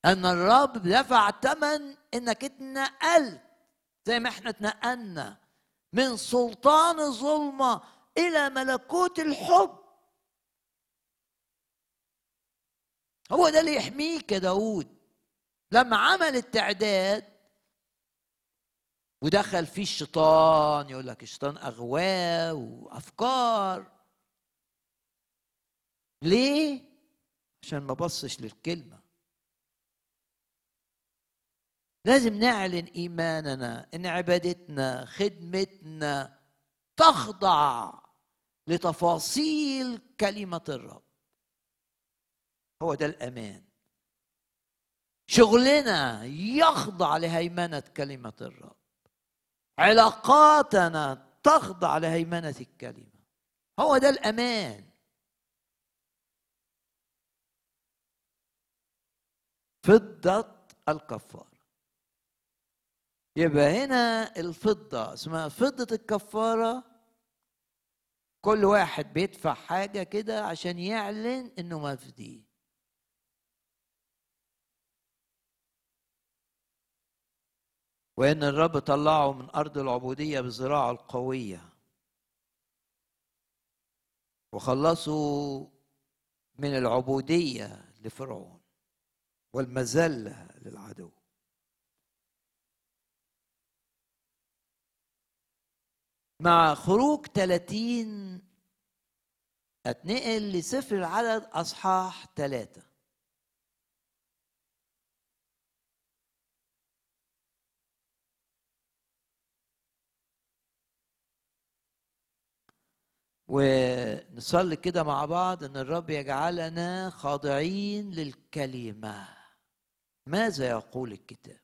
ان الرب دفع ثمن انك اتنقلت زي ما احنا اتنقلنا من سلطان الظلمه الى ملكوت الحب هو ده اللي يحميك يا داود لما عمل التعداد ودخل فيه الشيطان يقول لك الشيطان اغواه وافكار ليه عشان ما بصش للكلمه لازم نعلن ايماننا ان عبادتنا خدمتنا تخضع لتفاصيل كلمه الرب هو ده الامان شغلنا يخضع لهيمنه كلمه الرب علاقاتنا تخضع لهيمنه الكلمه هو ده الامان فضه الكفار يبقى هنا الفضه اسمها فضه الكفاره كل واحد بيدفع حاجه كده عشان يعلن انه مفدي وان الرب طلعه من ارض العبوديه بذراعه القويه وخلصه من العبوديه لفرعون والمذله للعدو مع خروج 30 اتنقل لسفر العدد اصحاح ثلاثه ونصلي كده مع بعض ان الرب يجعلنا خاضعين للكلمه ماذا يقول الكتاب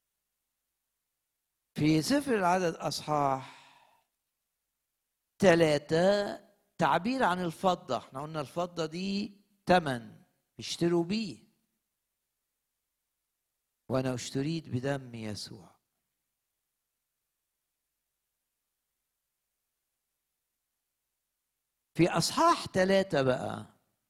في سفر العدد اصحاح ثلاثة تعبير عن الفضة احنا قلنا الفضة دي تمن اشتروا بيه وانا اشتريت بدم يسوع في اصحاح ثلاثة بقى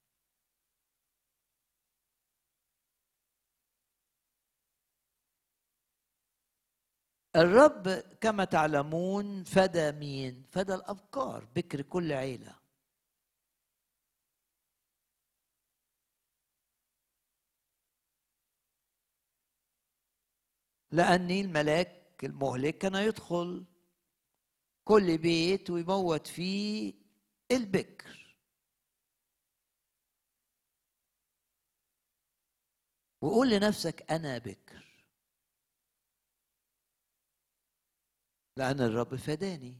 الرب كما تعلمون فدى مين؟ فدى الابكار بكر كل عيله لأن الملاك المهلك كان يدخل كل بيت ويموت فيه البكر وقول لنفسك أنا بكر لأن الرب فداني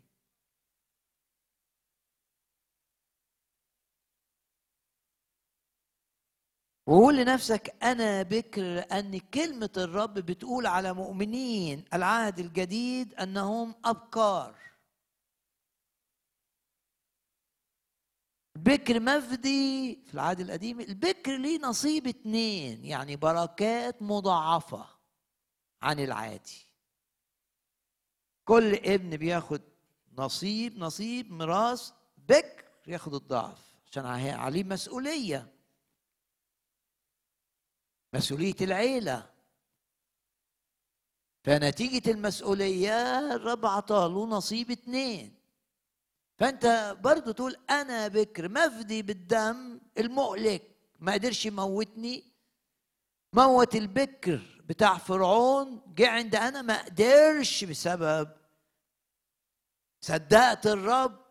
وقول لنفسك أنا بكر لأن كلمة الرب بتقول على مؤمنين العهد الجديد أنهم أبكار بكر مفدي في العهد القديم البكر ليه نصيب اتنين يعني بركات مضاعفة عن العادي كل ابن بياخد نصيب نصيب ميراث بكر ياخد الضعف عشان عليه مسؤوليه مسؤوليه العيله فنتيجه المسؤوليه الرب عطاله نصيب اتنين فانت برضو تقول انا بكر مفدي بالدم المؤلك ما قدرش يموتني موت البكر بتاع فرعون جه عند انا ما قدرش بسبب صدقت الرب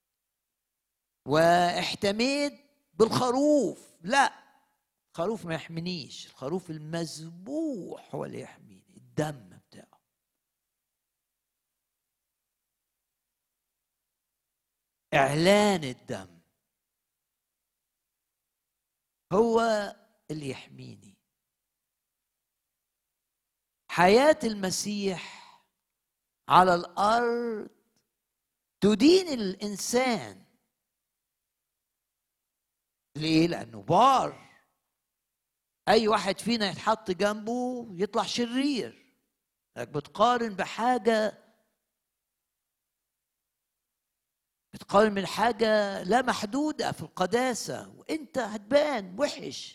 واحتميت بالخروف لا الخروف ما يحمينيش الخروف المذبوح هو اللي يحميني الدم بتاعه اعلان الدم هو اللي يحميني حياه المسيح على الارض تدين الانسان ليه لانه بار اي واحد فينا يتحط جنبه يطلع شرير انك بتقارن بحاجه بتقارن من حاجه لا محدوده في القداسه وانت هتبان وحش